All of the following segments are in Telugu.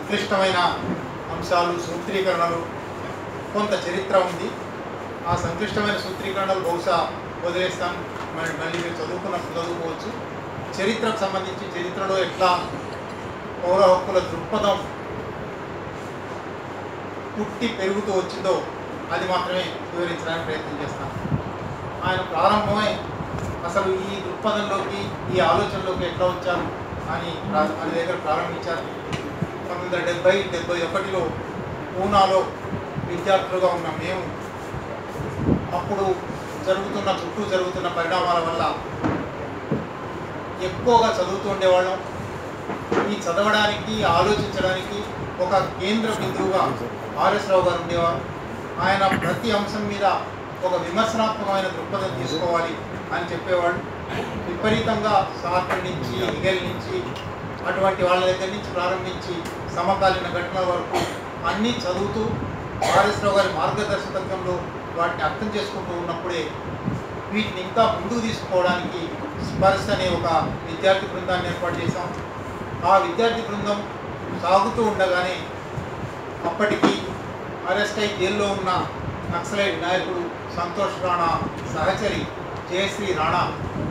సంక్లిష్టమైన అంశాలు సూత్రీకరణలు కొంత చరిత్ర ఉంది ఆ సంక్లిష్టమైన సూత్రీకరణలు బహుశా వదిలేస్తాం మరి మళ్ళీ మీరు చదువుకున్నప్పుడు చదువుకోవచ్చు చరిత్రకు సంబంధించి చరిత్రలో ఎట్లా పౌర హక్కుల దృక్పథం పుట్టి పెరుగుతూ వచ్చిందో అది మాత్రమే వివరించడానికి ప్రయత్నం చేస్తాను ఆయన ప్రారంభమై అసలు ఈ దృక్పథంలోకి ఈ ఆలోచనలోకి ఎట్లా వచ్చారు అని ప్రా- ఆయన దగ్గర ప్రారంభించారు పంతొమ్మిది వందల డెబ్బై డెబ్బై ఒకటిలో పూనాలో విద్యార్థులుగా ఉన్న మేము అప్పుడు జరుగుతున్న చుట్టూ జరుగుతున్న పరిణామాల వల్ల ఎక్కువగా చదువుతూ ఉండేవాళ్ళం ఈ చదవడానికి ఆలోచించడానికి ఒక కేంద్ర బిందువుగా ఆర్ఎస్ రావు గారు ఉండేవారు ఆయన ప్రతి అంశం మీద ఒక విమర్శనాత్మకమైన దృక్పథం తీసుకోవాలి అని చెప్పేవాళ్ళు విపరీతంగా సార్టర్ నుంచి హెగెల్ నుంచి అటువంటి వాళ్ళ దగ్గర నుంచి ప్రారంభించి సమకాలీన ఘటనల వరకు అన్నీ చదువుతూ ఆర్ఎస్ రావు గారి మార్గదర్శకత్వంలో వాటిని అర్థం చేసుకుంటూ ఉన్నప్పుడే వీటిని ఇంకా ముందుకు తీసుకోవడానికి స్పర్శ అనే ఒక విద్యార్థి బృందాన్ని ఏర్పాటు చేశాం ఆ విద్యార్థి బృందం సాగుతూ ఉండగానే అప్పటికి అరెస్ట్ అయి జైల్లో ఉన్న నక్సలైట్ నాయకుడు సంతోష్ రాణా సహచరి జయశ్రీ రాణా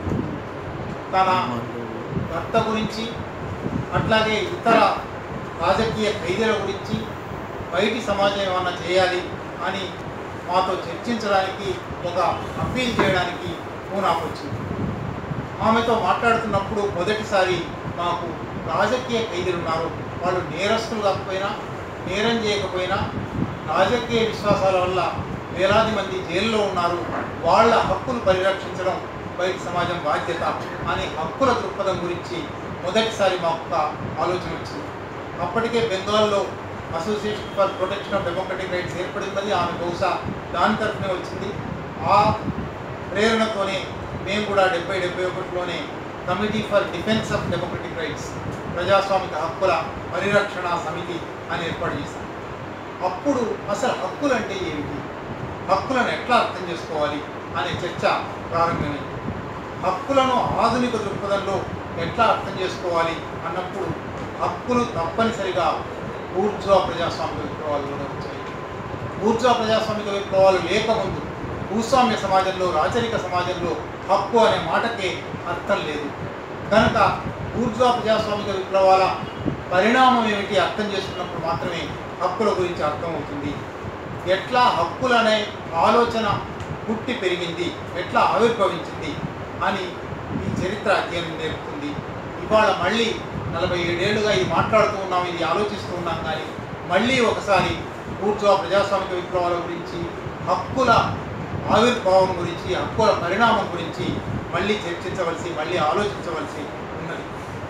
తన భర్త గురించి అట్లాగే ఇతర రాజకీయ ఖైదీల గురించి బయటి సమాజం ఏమన్నా చేయాలి అని మాతో చర్చించడానికి ఒక అప్పీల్ చేయడానికి పూనాకు వచ్చింది ఆమెతో మాట్లాడుతున్నప్పుడు మొదటిసారి మాకు రాజకీయ ఖైదీలు ఉన్నారు వాళ్ళు నేరస్తులు కాకపోయినా నేరం చేయకపోయినా రాజకీయ విశ్వాసాల వల్ల వేలాది మంది జైల్లో ఉన్నారు వాళ్ళ హక్కులు పరిరక్షించడం బయట సమాజం బాధ్యత అనే హక్కుల దృక్పథం గురించి మొదటిసారి మాకు ఒక ఆలోచన వచ్చింది అప్పటికే బెంగాల్లో association for protection of democratic rights ఏర్పడింది ఆమె బహుశా దాని తరఫునే వచ్చింది ఆ ప్రేరణతోనే మేము కూడా డెబ్బై డెబ్బై ఒకటిలోనే committee for defence of democratic rights ప్రజాస్వామిక హక్కుల పరిరక్షణ సమితి అని ఏర్పాటు చేశాం అప్పుడు అసలు హక్కులు అంటే ఏమిటి హక్కులను ఎట్లా అర్థం చేసుకోవాలి అనే చర్చ ప్రారంభమైంది హక్కులను ఆధునిక దృక్పథంలో ఎట్లా అర్థం చేసుకోవాలి అన్నప్పుడు హక్కులు తప్పనిసరిగా ఊర్జా ప్రజాస్వామిక విప్లవాలు వచ్చాయి ఊర్జా ప్రజాస్వామిక విప్లవాలు లేకముందు భూస్వామ్య సమాజంలో రాచరిక సమాజంలో హక్కు అనే మాటకే అర్థం లేదు కనుక ఊర్జా ప్రజాస్వామిక విప్లవాల పరిణామం ఏమిటి అర్థం చేసుకున్నప్పుడు మాత్రమే హక్కుల గురించి అర్థమవుతుంది ఎట్లా హక్కులనే ఆలోచన పుట్టి పెరిగింది ఎట్లా ఆవిర్భవించింది అని ఈ చరిత్ర అధ్యయనం నేర్పుతుంది ఇవాళ మళ్ళీ నలభై ఏడేళ్లుగా ఇది మాట్లాడుతూ ఉన్నాం ఇది ఆలోచిస్తూ ఉన్నాం కానీ మళ్ళీ ఒకసారి ఊర్జా ప్రజాస్వామిక విప్లవాల గురించి హక్కుల ఆవిర్భావం గురించి హక్కుల పరిణామం గురించి మళ్ళీ చర్చించవలసి మళ్ళీ ఆలోచించవలసి ఉన్నది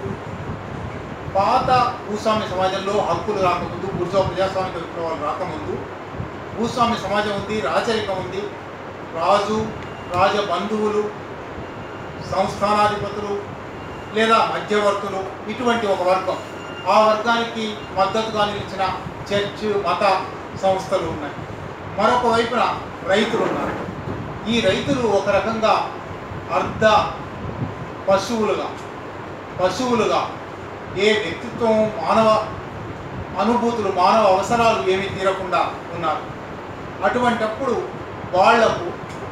పాత భూస్వామ్య సమాజంలో హక్కులు రాకముందు ఊర్జా ప్రజాస్వామిక విప్లవాలు రాకముందు భూస్వామ్య సమాజం ఉంది రాచరికం ఉంది రాజు రాజ బంధువులు సంస్థానాధిపతులు లేదా మధ్యవర్తులు ఇటువంటి ఒక వర్గం ఆ వర్గానికి మద్దతుగా నిలిచిన చర్చ్ మత సంస్థలు ఉన్నాయి మరొక వైపున రైతులు ఉన్నారు ఈ రైతులు ఒక రకంగా అర్ధ పశువులుగా పశువులుగా ఏ వ్యక్తిత్వం మానవ అనుభూతులు మానవ అవసరాలు ఏమీ తీరకుండా ఉన్నారు అటువంటప్పుడు వాళ్లకు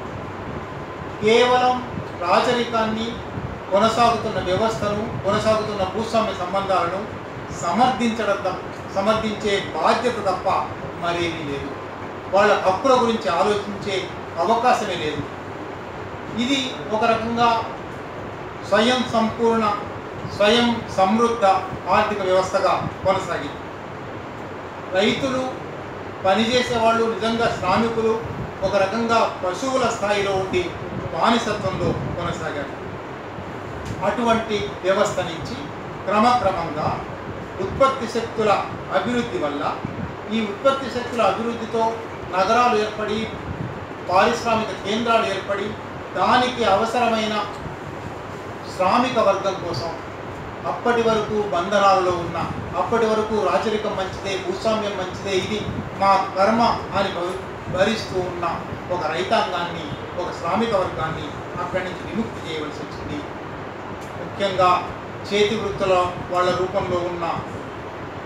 కేవలం రాచరికాన్ని కొనసాగుతున్న వ్యవస్థను కొనసాగుతున్న భూస్వామ్య సంబంధాలను సమర్థించడం తప్ప సమర్థించే బాధ్యత తప్ప మరేమీ లేదు వాళ్ళ హక్కుల గురించి ఆలోచించే అవకాశమే లేదు ఇది ఒక రకంగా స్వయం సంపూర్ణ స్వయం సమృద్ధ ఆర్థిక వ్యవస్థగా కొనసాగింది రైతులు పనిచేసే వాళ్ళు నిజంగా శ్రామికులు ఒక రకంగా పశువుల స్థాయిలో ఉండి బానిసత్వంలో కొనసాగారు అటువంటి వ్యవస్థ నుంచి క్రమక్రమంగా ఉత్పత్తి శక్తుల అభివృద్ధి వల్ల ఈ ఉత్పత్తి శక్తుల అభివృద్ధితో నగరాలు ఏర్పడి పారిశ్రామిక కేంద్రాలు ఏర్పడి దానికి అవసరమైన శ్రామిక వర్గం కోసం అప్పటి వరకు బంధనాలలో ఉన్న అప్పటి వరకు రాచరికం మంచిదే భూస్వామ్యం మంచిదే ఇది మా కర్మ అని భవి- భరిస్తూ ఉన్న ఒక రైతాంగాన్ని ఒక శ్రామిక వర్గాన్ని అక్కడి నుంచి విముక్తి చేయవలసి వచ్చింది ముఖ్యంగా చేతి వృత్తుల వాళ్ళ రూపంలో ఉన్న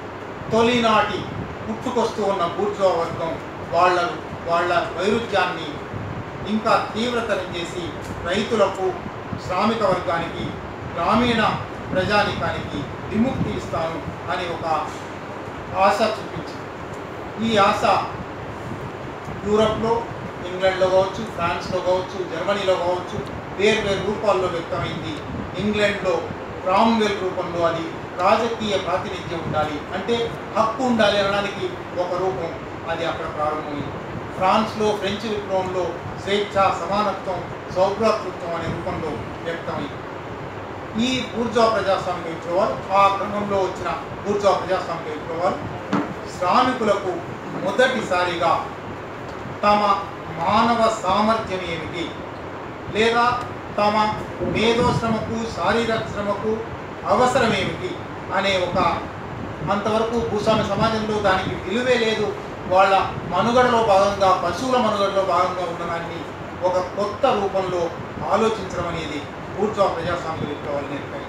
తొలినాటి పుట్టుకొస్తూ ఉన్న బూర్జువా వర్గం వాళ్ళ వాళ్ళ వైరుధ్యాన్ని ఇంకా తీవ్రతరం చేసి రైతులకు శ్రామిక వర్గానికి గ్రామీణ ప్రజానికానికి విముక్తి ఇస్తాను అని ఒక ఆశ చూపించింది ఈ ఆశ యూరప్లో ఇంగ్లాండ్లో కావచ్చు ఫ్రాన్స్లో కావచ్చు జర్మనీలో కావచ్చు వేరు వేరు రూపాల్లో వ్యక్తమైంది ఇంగ్లాండ్లో క్రామ్వెల్ రూపంలో అది రాజకీయ ప్రాతినిధ్యం ఉండాలి అంటే హక్కు ఉండాలి అనడానికి ఒక రూపం అది అక్కడ ప్రారంభమైంది ఫ్రాన్స్లో ఫ్రెంచ్ విప్లవంలో స్వేచ్ఛ సమానత్వం సౌభ్రాతృత్వం అనే రూపంలో వ్యక్తమైంది ఈ ఊర్జా ప్రజాస్వామిక విప్లవాలు ఆ క్రమంలో వచ్చిన ఊర్జా ప్రజాస్వామిక విప్లవాలు శ్రామికులకు మొదటిసారిగా తమ మానవ సామర్థ్యం ఏమిటి లేదా తమ మేధోశ్రమకు శారీరక శ్రమకు అవసరం ఏమిటి అనే ఒక అంతవరకు భూస్వామ్య సమాజంలో దానికి విలువే లేదు వాళ్ళ మనుగడలో భాగంగా పశువుల మనుగడలో భాగంగా ఉన్నదాన్ని ఒక కొత్త రూపంలో ఆలోచించడం అనేది ఊర్జా ప్రజాస్వామ్య విప్లవాలు నేర్పాయి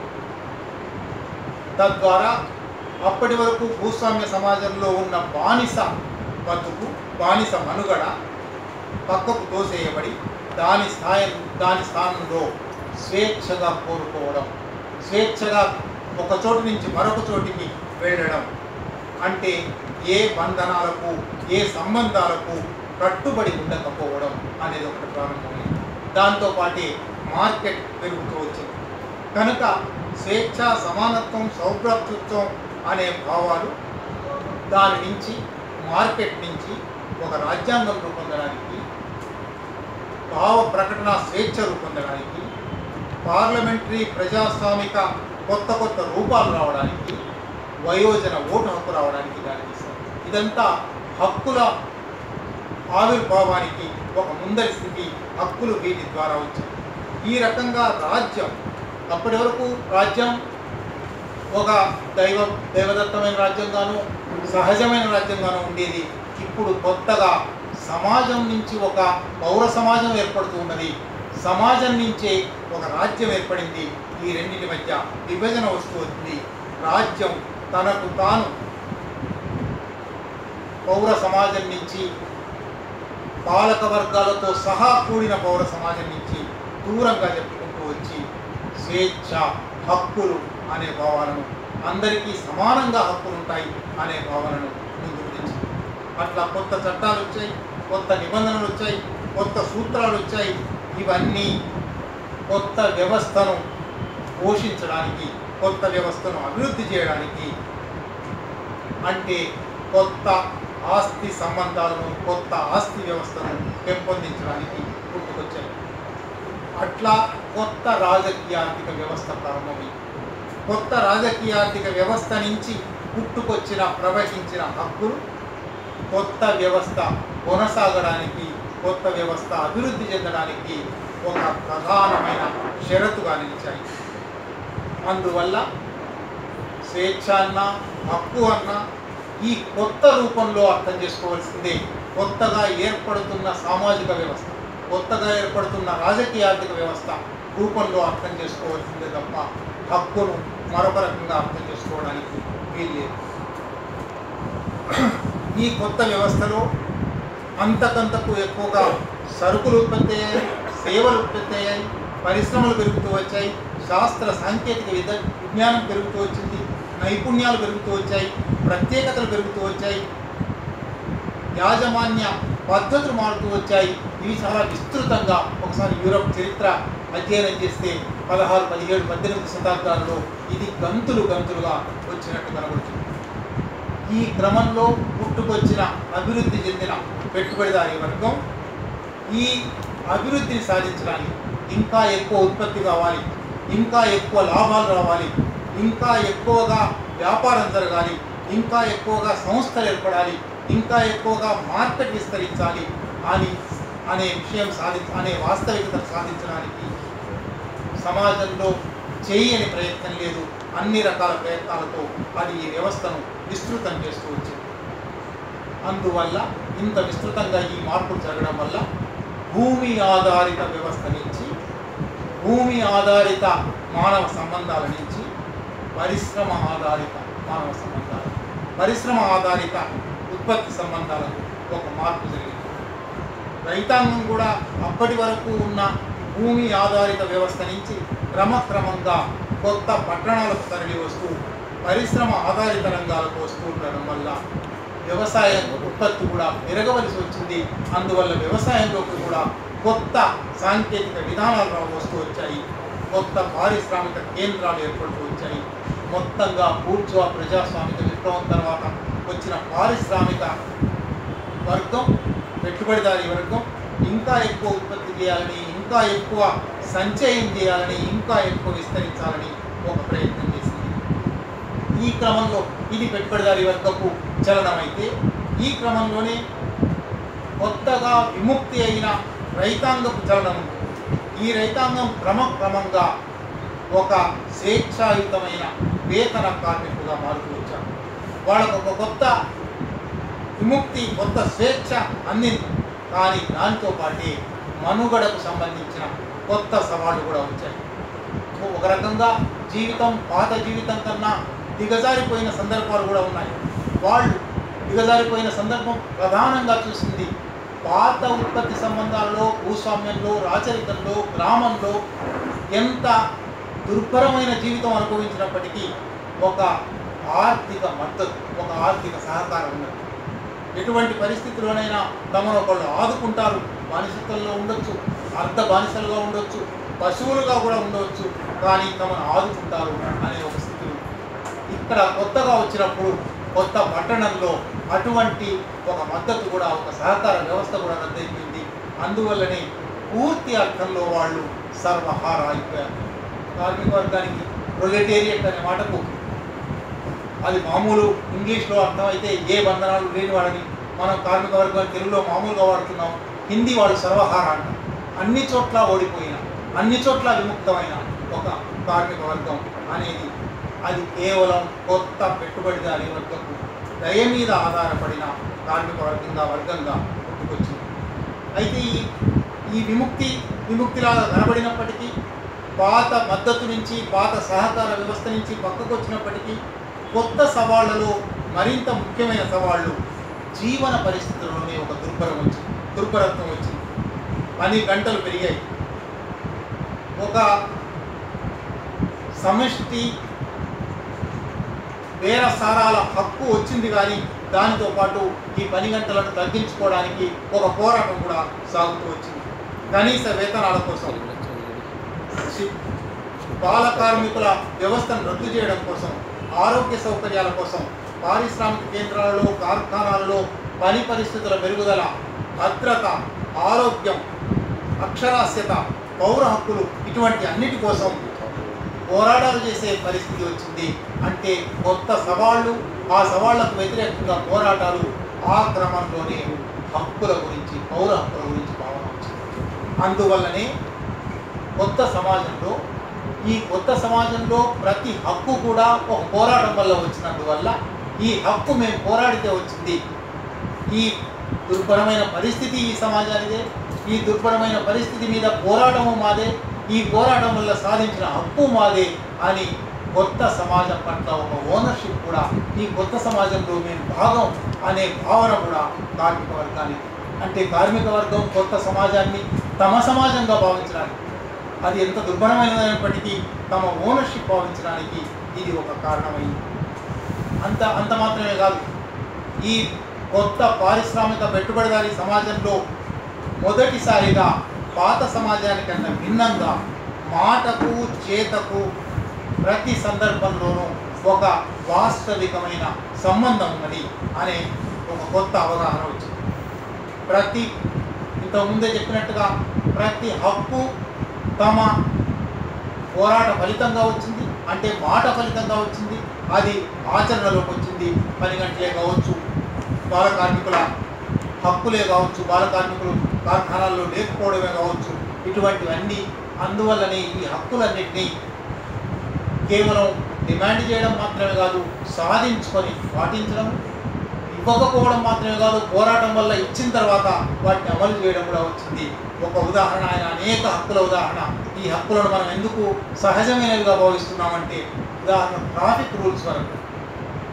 తద్వారా అప్పటి వరకు భూస్వామ్య సమాజంలో ఉన్న బానిస బతుకు బానిస మనుగడ పక్కకు తోసేయబడి దాని స్థాయి దాని స్థానంలో స్వేచ్ఛగా కోరుకోవడం స్వేచ్ఛగా ఒక చోటు నుంచి మరొక చోటికి వెళ్ళడం అంటే ఏ బంధనాలకు ఏ సంబంధాలకు కట్టుబడి ఉండకపోవడం అనేది ఒకటి ప్రారంభమైంది దాంతోపాటే మార్కెట్ పెరుగుతూ వచ్చింది కనుక స్వేచ్ఛ సమానత్వం సౌభ్రాతృత్వం అనే భావాలు దాని నుంచి మార్కెట్ నుంచి ఒక రాజ్యాంగం రూపొందడానికి భావ ప్రకటన స్వేచ్ఛ రూపొందడానికి పార్లమెంటరీ ప్రజాస్వామిక కొత్త కొత్త రూపాలు రావడానికి వయోజన ఓటు హక్కు రావడానికి దారితీస్తారు ఇదంతా హక్కుల ఆవిర్భావానికి ఒక ముందరి స్థితి హక్కులు వీటి ద్వారా వచ్చాయి ఈ రకంగా రాజ్యం అప్పటి వరకు రాజ్యం ఒక దైవ దైవదత్తమైన రాజ్యంగాను సహజమైన రాజ్యంగాను ఉండేది ఇప్పుడు కొత్తగా సమాజం నుంచి ఒక పౌర సమాజం ఏర్పడుతూ ఉన్నది సమాజం నుంచే ఒక రాజ్యం ఏర్పడింది ఈ రెండింటి మధ్య విభజన వస్తూ వచ్చింది రాజ్యం తనకు తాను పౌర సమాజం నుంచి పాలక వర్గాలతో సహా కూడిన పౌర సమాజం నుంచి దూరంగా చెప్పుకుంటూ వచ్చి స్వేచ్ఛ హక్కులు అనే భావాలను అందరికీ సమానంగా హక్కులు ఉంటాయి అనే భావనను ముందుకు తెచ్చింది అట్లా కొత్త చట్టాలు వచ్చాయి కొత్త నిబంధనలు వచ్చాయి కొత్త సూత్రాలు వచ్చాయి ఇవన్నీ కొత్త వ్యవస్థను పోషించడానికి కొత్త వ్యవస్థను అభివృద్ధి చేయడానికి అంటే కొత్త ఆస్తి సంబంధాలను కొత్త ఆస్తి వ్యవస్థను పెంపొందించడానికి పుట్టుకొచ్చాయి అట్లా కొత్త రాజకీయ ఆర్థిక వ్యవస్థ ప్రారంభమైంది కొత్త రాజకీయ ఆర్థిక వ్యవస్థ నుంచి పుట్టుకొచ్చిన ప్రవహించిన హక్కులు కొత్త వ్యవస్థ కొనసాగడానికి కొత్త వ్యవస్థ అభివృద్ధి చెందడానికి ఒక ప్రధానమైన షరతుగా నిలిచాయి అందువల్ల స్వేచ్ఛ అన్న హక్కు అన్న ఈ కొత్త రూపంలో అర్థం చేసుకోవాల్సిందే కొత్తగా ఏర్పడుతున్న సామాజిక వ్యవస్థ కొత్తగా ఏర్పడుతున్న రాజకీయ ఆర్థిక వ్యవస్థ రూపంలో అర్థం చేసుకోవాల్సిందే తప్ప హక్కును మరొక రకంగా అర్థం చేసుకోవడానికి వీల్లేదు ఈ కొత్త వ్యవస్థలో అంతకంతకు ఎక్కువగా సరుకులు ఉత్పత్తి అయ్యాయి సేవలు ఉత్పత్తి అయ్యాయి పరిశ్రమలు పెరుగుతూ వచ్చాయి శాస్త్ర సాంకేతిక విధ విజ్ఞానం పెరుగుతూ వచ్చింది నైపుణ్యాలు పెరుగుతూ వచ్చాయి ప్రత్యేకతలు పెరుగుతూ వచ్చాయి యాజమాన్య పద్ధతులు మారుతూ వచ్చాయి ఇవి చాలా విస్తృతంగా ఒకసారి యూరప్ చరిత్ర అధ్యయనం చేస్తే పదహారు పదిహేడు పద్దెనిమిది శతాబ్దాలలో ఇది గంతులు గంతులుగా వచ్చినట్టు కనబడుతుంది ఈ క్రమంలో పుట్టుకొచ్చిన అభివృద్ధి చెందిన పెట్టుబడిదారీ వర్గం ఈ అభివృద్ధిని సాధించడానికి ఇంకా ఎక్కువ ఉత్పత్తి కావాలి ఇంకా ఎక్కువ లాభాలు రావాలి ఇంకా ఎక్కువగా వ్యాపారం జరగాలి ఇంకా ఎక్కువగా సంస్థలు ఏర్పడాలి ఇంకా ఎక్కువగా మార్కెట్ విస్తరించాలి అని అనే విషయం సాధి అనే వాస్తవికత సాధించడానికి సమాజంలో చేయని ప్రయత్నం లేదు అన్ని రకాల ప్రయత్నాలతో అది ఈ వ్యవస్థను విస్తృతం చేస్తూ వచ్చింది అందువల్ల ఇంత విస్తృతంగా ఈ మార్పులు జరగడం వల్ల భూమి ఆధారిత వ్యవస్థ నుంచి భూమి ఆధారిత మానవ సంబంధాల నుంచి పరిశ్రమ ఆధారిత మానవ సంబంధాలు పరిశ్రమ ఆధారిత ఉత్పత్తి సంబంధాలకు ఒక మార్పు జరిగింది రైతాంగం కూడా అప్పటి వరకు ఉన్న భూమి ఆధారిత వ్యవస్థ నుంచి క్రమక్రమంగా కొత్త పట్టణాలకు తరలి వస్తూ పరిశ్రమ ఆధారిత రంగాలకు వస్తూ ఉండడం వల్ల వ్యవసాయ ఉత్పత్తి కూడా పెరగవలసి వచ్చింది అందువల్ల వ్యవసాయంలోకి కూడా కొత్త సాంకేతిక విధానాలు రా- వస్తూ వచ్చాయి కొత్త పారిశ్రామిక కేంద్రాలు ఏర్పడుతూ వచ్చాయి మొత్తంగా పూర్జా ప్రజాస్వామిక విప్లవం తర్వాత వచ్చిన పారిశ్రామిక వర్గం పెట్టుబడిదారీ వర్గం ఇంకా ఎక్కువ ఉత్పత్తి చేయాలని ఇంకా ఎక్కువ సంచయం చేయాలని ఇంకా ఎక్కువ విస్తరించాలని ఒక ప్రయత్నం చేసింది ఈ క్రమంలో ఇది పెట్టుబడిదారీ వర్గపు చలనమైతే ఈ క్రమంలోనే కొత్తగా విముక్తి అయిన రైతాంగపు చలనం ఉంది. ఈ రైతాంగం క్రమక్రమంగా ఒక స్వేచ్ఛాయుతమైన వేతన కార్మికులుగా మారుతూ వచ్చారు వాళ్ళకు ఒక కొత్త విముక్తి కొత్త స్వేచ్ఛ అందింది కానీ దానితో పాటే మనుగడకు సంబంధించిన కొత్త సవాళ్ళు కూడా వచ్చాయి ఒక రకంగా జీవితం పాత జీవితం కన్నా దిగజారిపోయిన సందర్భాలు కూడా ఉన్నాయి వాళ్ళు దిగజారిపోయిన సందర్భం ప్రధానంగా చూసింది పాత ఉత్పత్తి సంబంధాల్లో భూస్వామ్యంలో రాచరికంలో గ్రామంలో ఎంత దుర్భరమైన జీవితం అనుభవించినప్పటికీ ఒక ఆర్థిక మద్దతు ఒక ఆర్థిక సహకారం ఉన్నది ఎటువంటి పరిస్థితుల్లోనైనా తమను ఒకళ్ళు ఆదుకుంటారు బానిసత్వంలో ఉండొచ్చు అర్ధ బానిసలుగా ఉండొచ్చు పశువులుగా కూడా ఉండవచ్చు కానీ తమను ఆదుకుంటారు అనే ఒక స్థితి ఉంది. ఇక్కడ కొత్తగా వచ్చినప్పుడు కొత్త పట్టణంలో అటువంటి ఒక మద్దతు కూడా ఒక సహకార వ్యవస్థ కూడా రద్దయిపోయింది అందువల్లనే పూర్తి అర్థంలో వాళ్ళు సర్వహార అయిపోయారు కార్మిక వర్గానికి ప్రొలెటేరియట్ అనే మాటకు అది మామూలు ఇంగ్లీష్లో అర్థమైతే ఏ బంధనాలు లేని వాడని మనం కార్మిక వర్గం తెలుగులో మామూలుగా వాడుతున్నాం హిందీ వాళ్ళు సర్వహార అంటారు అన్ని చోట్ల ఓడిపోయిన అన్ని చోట్ల విముక్తమైన ఒక కార్మిక వర్గం అనేది అది కేవలం కొత్త పెట్టుబడిదారీ వర్గపు దయ మీద ఆధారపడిన కార్మిక వర్గంగా వర్గంగా పుట్టుకొచ్చింది అయితే ఈ ఈ విముక్తి విముక్తిలాగా కనబడినప్పటికీ పాత మద్దతు నుంచి పాత సహకార వ్యవస్థ నుంచి పక్కకు వచ్చినప్పటికీ కొత్త సవాళ్లలో మరింత ముఖ్యమైన సవాళ్ళు జీవన పరిస్థితుల్లోనే ఒక దుర్భరం వచ్చింది దుర్భరత్వం వచ్చింది పని గంటలు పెరిగాయి ఒక సమష్టి బేరసారాల హక్కు వచ్చింది కానీ దానితో పాటు ఈ పని గంటలను తగ్గించుకోవడానికి ఒక పోరాటం కూడా సాగుతూ వచ్చింది కనీస వేతనాల కోసం శి- బాల కార్మికుల వ్యవస్థను రద్దు చేయడం కోసం ఆరోగ్య సౌకర్యాల కోసం పారిశ్రామిక కేంద్రాలలో కార్ఖానాలలో పని పరిస్థితుల మెరుగుదల భద్రత ఆరోగ్యం అక్షరాస్యత పౌర హక్కులు ఇటువంటి అన్నిటి కోసం పోరాటాలు చేసే పరిస్థితి వచ్చింది అంటే కొత్త సవాళ్ళు ఆ సవాళ్లకు వ్యతిరేకంగా పోరాటాలు ఆ క్రమంలోనే హక్కుల గురించి పౌర హక్కుల గురించి భావన వచ్చింది అందువల్లనే కొత్త సమాజంలో ఈ కొత్త సమాజంలో ప్రతి హక్కు కూడా ఒక పోరాటం వల్ల వచ్చినందువల్ల ఈ హక్కు మేము పోరాడితే వచ్చింది ఈ దుర్భరమైన పరిస్థితి ఈ సమాజానిదే ఈ దుర్భరమైన పరిస్థితి మీద పోరాటము మాదే ఈ పోరాటం వల్ల సాధించిన హక్కు మాదే అని కొత్త సమాజం పట్ల ఒక ఓనర్షిప్ కూడా ఈ కొత్త సమాజంలో మేము భాగం అనే భావన కూడా కార్మిక వర్గానికి అంటే కార్మిక వర్గం కొత్త సమాజాన్ని తమ సమాజంగా భావించడానికి అది ఎంత దుర్భరమైనదైనప్పటికీ తమ ఓనర్షిప్ భావించడానికి ఇది ఒక కారణమైంది అంత అంత మాత్రమే కాదు ఈ కొత్త పారిశ్రామిక పెట్టుబడిదారీ సమాజంలో మొదటిసారిగా పాత సమాజానికన్నా భిన్నంగా మాటకు చేతకు ప్రతి సందర్భంలోనూ ఒక వాస్తవికమైన సంబంధం ఉన్నది అనే ఒక కొత్త అవగాహన వచ్చింది ప్రతి ఇంతకుముందే చెప్పినట్టుగా ప్రతి హక్కు తమ పోరాట ఫలితంగా వచ్చింది అంటే మాట ఫలితంగా వచ్చింది అది ఆచరణలోకి వచ్చింది పని గంటలే కావచ్చు బాల కార్మికుల హక్కులే కావచ్చు బాల కార్మికులు కార్ఖానాల్లో లేకపోవడమే కావచ్చు ఇటువంటివన్నీ అందువల్లనే ఈ హక్కులన్నింటినీ కేవలం డిమాండ్ చేయడం మాత్రమే కాదు సాధించుకొని పాటించడం ఇవ్వకపోవడం మాత్రమే కాదు పోరాటం వల్ల ఇచ్చిన తర్వాత వాటిని అమలు చేయడం కూడా వచ్చింది ఒక ఉదాహరణ ఆయన అనేక హక్కుల ఉదాహరణ ఈ హక్కులను మనం ఎందుకు సహజమైనవిగా భావిస్తున్నామంటే ఉదాహరణ ట్రాఫిక్ రూల్స్ వరకు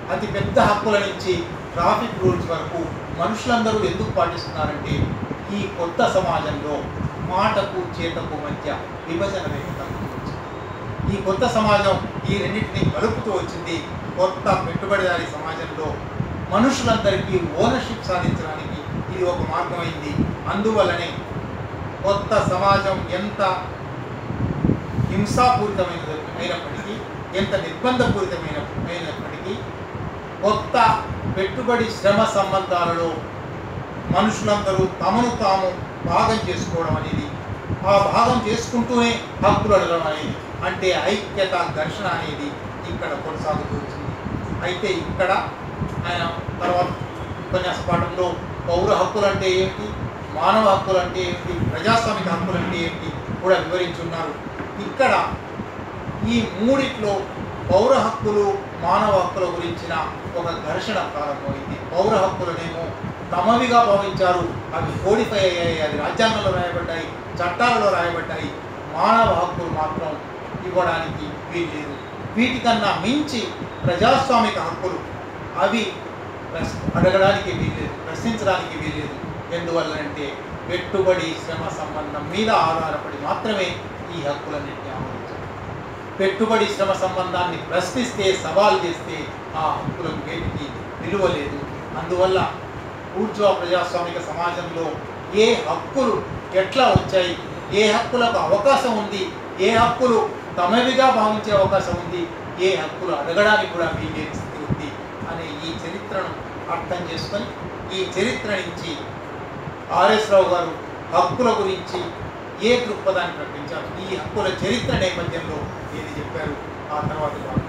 అతి పెద్ద హక్కుల నుంచి ట్రాఫిక్ రూల్స్ వరకు మనుషులందరూ ఎందుకు పాటిస్తున్నారంటే ఈ కొత్త సమాజంలో మాటకు చేతకు మధ్య విభజన రేఖ వచ్చింది ఈ కొత్త సమాజం ఈ రెండింటిని కలుపుతూ వచ్చింది కొత్త పెట్టుబడిదారీ సమాజంలో మనుషులందరికీ ఓనర్షిప్ సాధించడానికి ఇది ఒక మార్గమైంది అందువల్లనే కొత్త సమాజం ఎంత హింసాపూరితమైన అయినప్పటికీ ఎంత నిర్బంధపూరితమైన అయినప్పటికీ కొత్త పెట్టుబడి శ్రమ సంబంధాలలో మనుషులందరూ తమను తాము భాగం చేసుకోవడం అనేది ఆ భాగం చేసుకుంటూనే హక్కులు అడగడం అనేది అంటే ఐక్యత ఘర్షణ అనేది ఇక్కడ కొనసాగుతూ వచ్చింది అయితే ఇక్కడ ఆయన తర్వాత ఉపన్యాస పాఠంలో పౌర హక్కులు అంటే ఏమిటి మానవ హక్కులు అంటే ఏమిటి ప్రజాస్వామిక హక్కులు అంటే ఏమిటి కూడా వివరించున్నారు ఇక్కడ ఈ మూడిట్లో పౌర హక్కులు మానవ హక్కుల గురించిన ఒక ఘర్షణ ప్రారంభమైంది పౌర హక్కులనేమో తమవిగా భావించారు అవి కోడిఫై అయ్యాయి అవి రాజ్యాంగంలో రాయబడ్డాయి చట్టాలలో రాయబడ్డాయి మానవ హక్కులు మాత్రం ఇవ్వడానికి వీల్లేదు వీటికన్నా మించి ప్రజాస్వామిక హక్కులు అవి ప్రశ్- అడగడానికి వీల్లేదు ప్రశ్నించడానికి వీల్లేదు ఎందువల్లనంటే పెట్టుబడి శ్రమ సంబంధం మీద ఆధారపడి మాత్రమే ఈ హక్కులన్నింటినీ ఆమోదించాలి పెట్టుబడి శ్రమ సంబంధాన్ని ప్రశ్నిస్తే సవాల్ చేస్తే ఆ హక్కులకు వేటికి విలువ లేదు అందువల్ల ఊర్ధ్వ ప్రజాస్వామిక సమాజంలో ఏ హక్కులు ఎట్లా వచ్చాయి ఏ హక్కులకు అవకాశం ఉంది ఏ హక్కులు తమవిగా భావించే అవకాశం ఉంది ఏ హక్కులు అడగడానికి కూడా వీలేని స్థితి ఉంది అనే ఈ చరిత్రను అర్థం చేసుకొని ఈ చరిత్ర నుంచి ఆర్ఎస్ రావు గారు హక్కుల గురించి ఏ దృక్పథాన్ని ప్రకటించారు ఈ హక్కుల చరిత్ర నేపథ్యంలో ఏది చెప్పారు ఆ తర్వాత